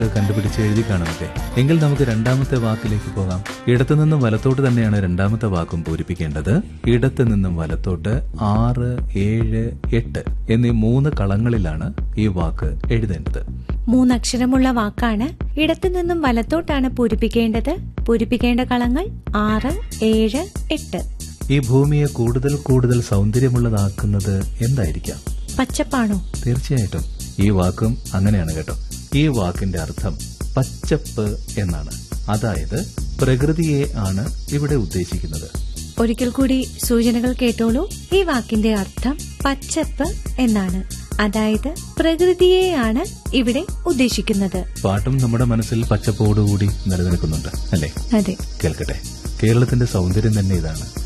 കണ്ടുപിടിച്ച് എഴുതി കാണുമല്ലേ എങ്കിൽ നമുക്ക് രണ്ടാമത്തെ വാക്കിലേക്ക് പോകാം ഇടത്തു നിന്നും വലത്തോട്ട് തന്നെയാണ് രണ്ടാമത്തെ വാക്കും പൂരിപ്പിക്കേണ്ടത് ഇടത്തു നിന്നും വലത്തോട്ട് ആറ് ഏഴ് എട്ട് എന്നീ മൂന്ന് കളങ്ങളിലാണ് ഈ വാക്ക് എഴുതേണ്ടത് മൂന്നക്ഷരമുള്ള വാക്കാണ് ഇടത്തു നിന്നും വലത്തോട്ടാണ് പൂരിപ്പിക്കേണ്ടത് പൂരിപ്പിക്കേണ്ട കളങ്ങൾ ആറ് ഏഴ് എട്ട് ഈ ഭൂമിയെ കൂടുതൽ കൂടുതൽ സൗന്ദര്യമുള്ളതാക്കുന്നത് എന്തായിരിക്കാം പച്ചപ്പാണോ തീർച്ചയായിട്ടും ഈ വാക്കും അങ്ങനെയാണ് കേട്ടോ ഈ വാക്കിന്റെ അർത്ഥം പച്ചപ്പ് എന്നാണ് അതായത് പ്രകൃതിയെ ആണ് ഇവിടെ ഉദ്ദേശിക്കുന്നത് ഒരിക്കൽ കൂടി സൂചനകൾ കേട്ടോളൂ ഈ വാക്കിന്റെ അർത്ഥം പച്ചപ്പ് എന്നാണ് അതായത് പ്രകൃതിയെയാണ് ഇവിടെ ഉദ്ദേശിക്കുന്നത് പാട്ടും നമ്മുടെ മനസ്സിൽ പച്ചപ്പോടുകൂടി നിലനിൽക്കുന്നുണ്ട് അല്ലേ അതെ കേൾക്കട്ടെ കേരളത്തിന്റെ സൗന്ദര്യം തന്നെ ഇതാണ്